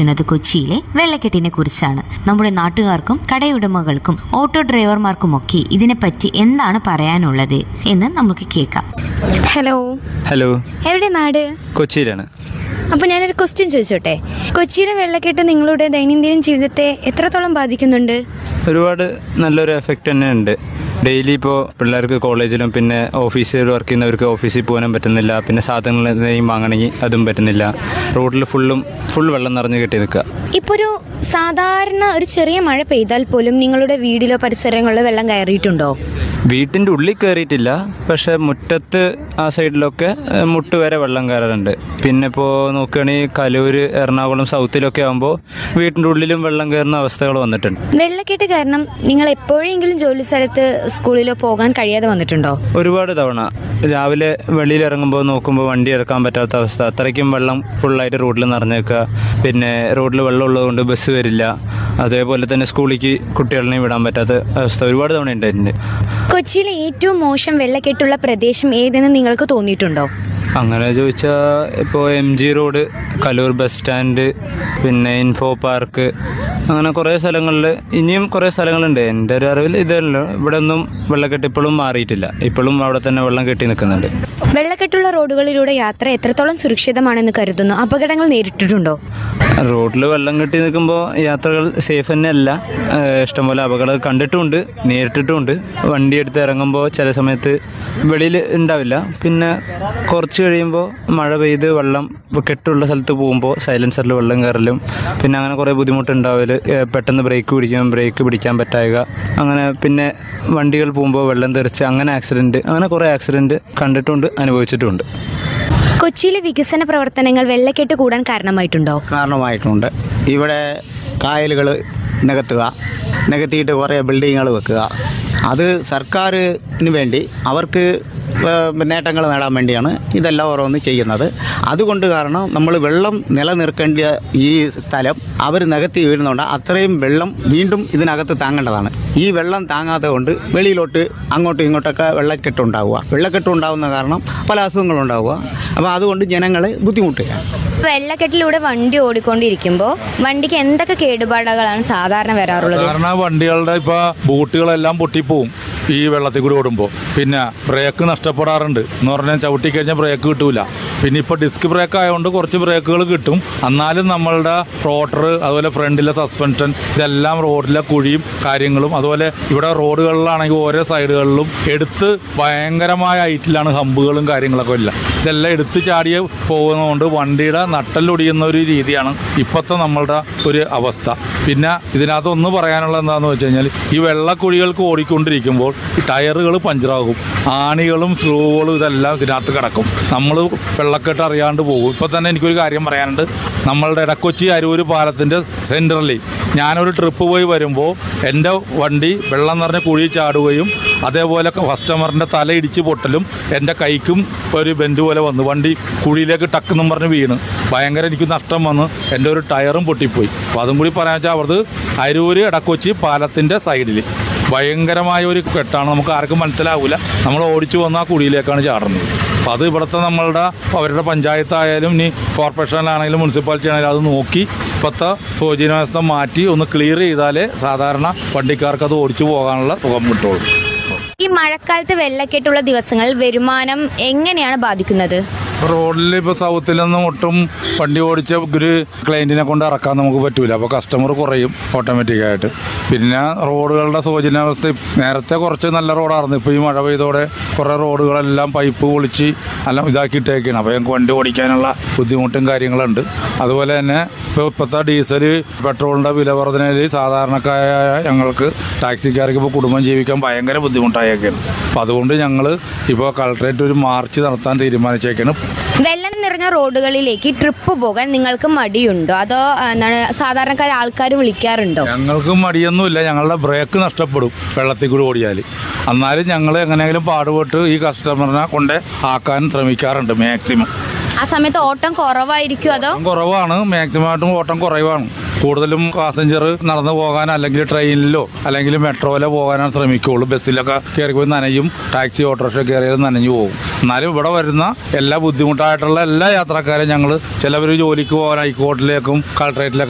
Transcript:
സംസാരിക്കുന്നത് കൊച്ചിയിലെ വെള്ളക്കെട്ടിനെ കുറിച്ചാണ് നമ്മുടെ നാട്ടുകാർക്കും കടയുടമകൾക്കും ഓട്ടോ ഡ്രൈവർമാർക്കുമൊക്കെ ഇതിനെപ്പറ്റി എന്താണ് പറയാനുള്ളത് എന്ന് നമുക്ക് കേൾക്കാം ഹലോ ഹലോ എവിടെ നാട് കൊച്ചിയിലാണ് അപ്പോൾ ഞാനൊരു ക്വസ്റ്റ്യൻ ചോദിച്ചോട്ടെ കൊച്ചിയിലെ വെള്ളക്കെട്ട് നിങ്ങളുടെ ദൈനംദിന ജീവിതത്തെ എത്രത്തോളം ബാധിക്കുന്നുണ്ട് ഒരുപാട് നല്ലൊരു എഫക്റ്റ് തന്നെ ഉണ്ട് ഡെയിലി ഇപ്പോൾ പിള്ളേർക്ക് കോളേജിലും പിന്നെ ഓഫീസിൽ വർക്ക് ചെയ്യുന്നവർക്ക് ഓഫീസിൽ പോകാനും പറ്റുന്നില്ല പിന്നെ സാധനങ്ങൾ എന്തെങ്കിലും വാങ്ങണമെങ്കിൽ അതും പറ്റുന്നില്ല റോഡിൽ ഫുള്ളും ഫുൾ വെള്ളം നിറഞ്ഞ് കെട്ടി നിൽക്കുക ഇപ്പോൾ ഒരു സാധാരണ ഒരു ചെറിയ മഴ പെയ്താൽ പോലും നിങ്ങളുടെ വീടിലോ പരിസരങ്ങളിലോ വെള്ളം കയറിയിട്ടുണ്ടോ വീട്ടിൻ്റെ ഉള്ളിൽ കയറിയിട്ടില്ല പക്ഷേ മുറ്റത്ത് ആ സൈഡിലൊക്കെ ഏഹ്, മുട്ട് വരെ വെള്ളം കയറാറുണ്ട് പിന്നെ ഇപ്പോൾ നോക്കുകയാണെങ്കിൽ കലൂർ എറണാകുളം സൗത്തിലൊക്കെ ആകുമ്പോൾ വീട്ടിൻ്റെ ഉള്ളിലും വെള്ളം കയറുന്ന അവസ്ഥകൾ വന്നിട്ടുണ്ട് വെള്ളക്കെട്ട് കാരണം നിങ്ങൾ എപ്പോഴെങ്കിലും ജോലി സ്ഥലത്ത് സ്കൂളിലോ പോകാൻ കഴിയാതെ വന്നിട്ടുണ്ടോ ഒരുപാട് തവണ രാവിലെ വെളിയിൽ ഇറങ്ങുമ്പോൾ നോക്കുമ്പോൾ വണ്ടി ഇറക്കാൻ പറ്റാത്ത അവസ്ഥ അത്രയ്ക്കും വെള്ളം ഫുള്ളായിട്ട് റോഡിൽ നിറഞ്ഞേക്കുക പിന്നെ റോഡിൽ വെള്ളം ഉള്ളതുകൊണ്ട് ബസ് വരില്ല അതേപോലെ തന്നെ സ്കൂളിലേക്ക് കുട്ടികളെ വിടാൻ പറ്റാത്ത അവസ്ഥ ഒരുപാട് തവണ ഉണ്ടായിട്ടുണ്ട് കൊച്ചിയിലെ ഏറ്റവും മോശം വെള്ളക്കെട്ടുള്ള പ്രദേശം ഏതെന്ന് നിങ്ങൾക്ക് തോന്നിയിട്ടുണ്ടോ അങ്ങനെ ചോദിച്ചാൽ ഇപ്പോൾ M G road Kaloor bus stand പിന്നെ ഇൻഫോ പാർക്ക് അങ്ങനെ കുറേ സ്ഥലങ്ങളിൽ ഇനിയും കുറേ സ്ഥലങ്ങളുണ്ട് എൻ്റെ ഒരു അറിവിൽ ഇതല്ലോ ഇവിടെ ഒന്നും വെള്ളക്കെട്ട് ഇപ്പോഴും മാറിയിട്ടില്ല ഇപ്പോഴും അവിടെ തന്നെ വെള്ളം കെട്ടി നിൽക്കുന്നുണ്ട് വെള്ളക്കെട്ടുള്ള റോഡുകളിലൂടെ യാത്ര എത്രത്തോളം സുരക്ഷിതമാണെന്ന് കരുതുന്നു അപകടങ്ങൾ നേരിട്ടിട്ടുണ്ടോ റോഡിൽ വെള്ളം കെട്ടി നിൽക്കുമ്പോൾ യാത്രകൾ സേഫ് തന്നെ അല്ല ഏഹ് ഇഷ്ടംപോലെ അപകടം കണ്ടിട്ടുമുണ്ട് നേരിട്ടിട്ടുമുണ്ട് വണ്ടി എടുത്ത് ഇറങ്ങുമ്പോൾ ചില സമയത്ത് വെളിയിൽ ഉണ്ടാവില്ല പിന്നെ കുറച്ച് കഴിയുമ്പോൾ മഴ പെയ്ത് വെള്ളം കെട്ടുള്ള സ്ഥലത്ത് പോകുമ്പോൾ സൈലൻസറിൽ വെള്ളം കയറലും പിന്നെ അങ്ങനെ കുറേ ബുദ്ധിമുട്ടുണ്ടാവൽ ഏഹ് പെട്ടെന്ന് ബ്രേക്ക് പിടിക്കും ബ്രേക്ക് പിടിക്കാൻ പറ്റായക അങ്ങനെ പിന്നെ വണ്ടികൾ പോകുമ്പോൾ വെള്ളം തെറിച്ച് അങ്ങനെ ആക്സിഡൻറ്റ് അങ്ങനെ കുറേ ആക്സിഡൻറ്റ് കണ്ടിട്ടുണ്ട് അനുഭവിച്ചിട്ടുമുണ്ട് കൊച്ചിയിലെ വികസന പ്രവർത്തനങ്ങൾ വെള്ളക്കെട്ട് കൂടാൻ കാരണമായിട്ടുണ്ടോ കാരണമായിട്ടുണ്ട് ഇവിടെ കായലുകൾ നികത്തുക നികത്തിയിട്ട് കുറേ ബിൽഡിങ്ങുകൾ വെക്കുക അത് സർക്കാരിന് വേണ്ടി അവർക്ക് നേട്ടങ്ങൾ നേടാൻ വേണ്ടിയാണ് ഇതെല്ലാം ഓരോന്ന് ചെയ്യുന്നത് അതുകൊണ്ട് കാരണം നമ്മൾ വെള്ളം നിലനിർത്തേണ്ട ഈ സ്ഥലം അവർ നികത്തി വീഴുന്നുണ്ട് അത്രയും വെള്ളം വീണ്ടും ഇതിനകത്ത് താങ്ങേണ്ടതാണ് ഈ വെള്ളം താങ്ങാതെ കൊണ്ട് വെളിയിലോട്ട് അങ്ങോട്ടും ഇങ്ങോട്ടൊക്കെ വെള്ളക്കെട്ടുണ്ടാവുക വെള്ളക്കെട്ടുണ്ടാവുന്ന കാരണം പല അസുഖങ്ങളുണ്ടാവുക അപ്പോൾ അതുകൊണ്ട് ജനങ്ങളെ ബുദ്ധിമുട്ടുക വെള്ളക്കെട്ടിലൂടെ വണ്ടി ഓടിക്കൊണ്ടിരിക്കുമ്പോൾ വണ്ടിക്ക് എന്തൊക്കെ കേടുപാടുകളാണ് സാധാരണ വരാറുള്ളത് കാരണം വണ്ടികളുടെ ഇപ്പോൾ ബൂട്ടുകളെല്ലാം പൊട്ടിപ്പോവും ഈ വെള്ളത്തിൽ കൂടി ഓടുമ്പോൾ പിന്നെ ബ്രേക്ക് നഷ്ടപ്പെടാറുണ്ട് എന്ന് പറഞ്ഞാൽ ചവിട്ടി കഴിഞ്ഞാൽ ബ്രേക്ക് കിട്ടൂല പിന്നെ ഇപ്പോൾ ഡിസ്ക് ബ്രേക്ക് ആയതുകൊണ്ട് കുറച്ച് ബ്രേക്കുകൾ കിട്ടും എന്നാലും നമ്മളുടെ റോട്ടർ അതുപോലെ ഫ്രണ്ടിലെ സസ്പെൻഷൻ ഇതെല്ലാം റോഡിലെ കുഴിയും കാര്യങ്ങളും അതുപോലെ ഇവിടെ റോഡുകളിലാണെങ്കിൽ ഓരോ സൈഡുകളിലും എടുത്ത് ഭയങ്കരമായ ഹൈറ്റിലാണ് ഹമ്പുകളും കാര്യങ്ങളൊക്കെ ഇല്ല ഇതെല്ലാം എടുത്ത് ചാടിയ പോകുന്നതുകൊണ്ട് വണ്ടിയുടെ നട്ടലൊടിയുന്ന ഒരു രീതിയാണ് ഇപ്പോഴത്തെ നമ്മളുടെ ഒരു അവസ്ഥ പിന്നെ ഇതിനകത്ത് ഒന്ന് പറയാനുള്ളത് എന്താണെന്ന് വെച്ച് കഴിഞ്ഞാൽ ഈ വെള്ളക്കുഴികൾക്ക് ഓടിക്കൊണ്ടിരിക്കുമ്പോൾ ഈ ടയറുകൾ പഞ്ചറാകും ആണികളും സ്ക്രൂകളും ഇതെല്ലാം ഇതിനകത്ത് കിടക്കും നമ്മൾ വെള്ളക്കെട്ട് അറിയാണ്ട് പോകും ഇപ്പോൾ തന്നെ എനിക്കൊരു കാര്യം പറയാനുണ്ട് നമ്മളുടെ ഇടക്കൊച്ചി അരൂർ പാലത്തിൻ്റെ സെൻറ്ററിൽ ഞാനൊരു ട്രിപ്പ് പോയി വരുമ്പോൾ എൻ്റെ വണ്ടി വെള്ളം നിറഞ്ഞ കുഴി ചാടുകയും അതേപോലെ കസ്റ്റമറിൻ്റെ തല ഇടിച്ച് പൊട്ടലും എൻ്റെ കൈക്കും ഒരു ബെൻഡ് പോലെ വന്നു വണ്ടി കുഴിയിലേക്ക് ടക്കെന്നും പറഞ്ഞ് വീണ് ഭയങ്കര എനിക്ക് നഷ്ടം വന്ന് എൻ്റെ ഒരു ടയറും പൊട്ടിപ്പോയി അപ്പോൾ അതും കൂടി പറയാൻ വെച്ചാൽ അവിടുത്തെ അരൂര് ഇടക്കൊച്ചി പാലത്തിൻ്റെ സൈഡിൽ ഭയങ്കരമായ ഒരു കെട്ടാണ് നമുക്ക് ആർക്കും മനസ്സിലാവില്ല നമ്മൾ ഓടിച്ചു വന്ന ആ കുഴിയിലേക്കാണ് ചാടുന്നത് അപ്പോൾ അത് ഇവിടുത്തെ നമ്മളുടെ അവരുടെ പഞ്ചായത്തായാലും ഇനി കോർപ്പറേഷനിലാണെങ്കിലും മുനിസിപ്പാലിറ്റി ആണെങ്കിലും അത് നോക്കി ഇപ്പോഴത്തെ സൗജന്യവ്യവസ്ഥ മാറ്റി ഒന്ന് ക്ലിയർ ചെയ്താലേ സാധാരണ വണ്ടിക്കാർക്ക് അത് ഓടിച്ചു പോകാനുള്ള സുഖം കിട്ടുള്ളൂ ഈ മഴക്കാലത്ത് വെള്ളക്കെട്ടുള്ള ദിവസങ്ങളിൽ വരുമാനം എങ്ങനെയാണ് ബാധിക്കുന്നത് റോഡിൽ ഇപ്പോൾ സൗത്തിലൊന്നും ഒട്ടും വണ്ടി ഓടിച്ച ഒരു ക്ലയൻറ്റിനെ കൊണ്ട് ഇറക്കാൻ നമുക്ക് പറ്റൂല അപ്പോൾ കസ്റ്റമർ കുറയും ഓട്ടോമാറ്റിക്കായിട്ട് പിന്നെ റോഡുകളുടെ ശോചനാവസ്ഥ നേരത്തെ കുറച്ച് നല്ല റോഡായിരുന്നു ഇപ്പോൾ ഈ മഴ പെയ്തോടെ കുറേ റോഡുകളെല്ലാം പൈപ്പ് പൊളിച്ച് എല്ലാം ഇതാക്കിയിട്ടേക്കാണ് അപ്പോൾ ഞങ്ങൾക്ക് വണ്ടി ഓടിക്കാനുള്ള ബുദ്ധിമുട്ടും കാര്യങ്ങളുണ്ട് അതുപോലെ തന്നെ ഇപ്പോൾ ഇപ്പോഴത്തെ ഡീസൽ പെട്രോളിൻ്റെ വില വർധനയിൽ സാധാരണക്കാരായ ഞങ്ങൾക്ക് ടാക്സിക്കാർക്ക് ഇപ്പോൾ കുടുംബം ജീവിക്കാൻ ഭയങ്കര ബുദ്ധിമുട്ടായേക്കാണ് അപ്പോൾ അതുകൊണ്ട് ഞങ്ങൾ ഇപ്പോൾ കളക്ടറേറ്റ് ഒരു മാർച്ച് നടത്താൻ തീരുമാനിച്ചേക്കാണ് വെള്ളം നിറഞ്ഞ റോഡുകളിലേക്ക് ട്രിപ്പ് പോകാൻ നിങ്ങൾക്ക് മടിയുണ്ടോ അതോ ആ, എന്താണ് സാധാരണക്കാർ ആൾക്കാർ വിളിക്കാറുണ്ടോ ഞങ്ങൾക്ക് മടിയൊന്നുമില്ല ഞങ്ങളുടെ ബ്രേക്ക് നഷ്ടപ്പെടും വെള്ളത്തിൽ കൂടി ഓടിയാൽ എന്നാലും ഞങ്ങൾ എങ്ങനെയെങ്കിലും പാടുപെട്ട് ഈ കസ്റ്റമറിനെ കൊണ്ട് ആക്കാൻ ശ്രമിക്കാറുണ്ട് മാക്സിമം ആ സമയത്ത് ഓട്ടം കുറവായിരിക്കും അതോ ഓട്ടം കുറവാണ് മാക്സിമം ആയിട്ടും ഓട്ടം കുറവാണ് കൂടുതലും പാസഞ്ചർ നടന്നു പോകാൻ അല്ലെങ്കിൽ ട്രെയിനിലോ അല്ലെങ്കിൽ മെട്രോയിലോ പോകാനാണ് ശ്രമിക്കുകയുള്ളൂ ബസ്സിലൊക്കെ കയറി പോയി നനയും ടാക്സി ഓട്ടോറിക്ഷ കയറിയാൽ നനഞ്ഞു പോകും എന്നാലും ഇവിടെ വരുന്ന എല്ലാ ബുദ്ധിമുട്ടായിട്ടുള്ള എല്ലാ യാത്രക്കാരെയും ഞങ്ങൾ ചിലവർ ജോലിക്ക് പോകാൻ ഹൈക്കോർട്ടിലേക്കും കളക്ട്രേറ്റിലേക്കും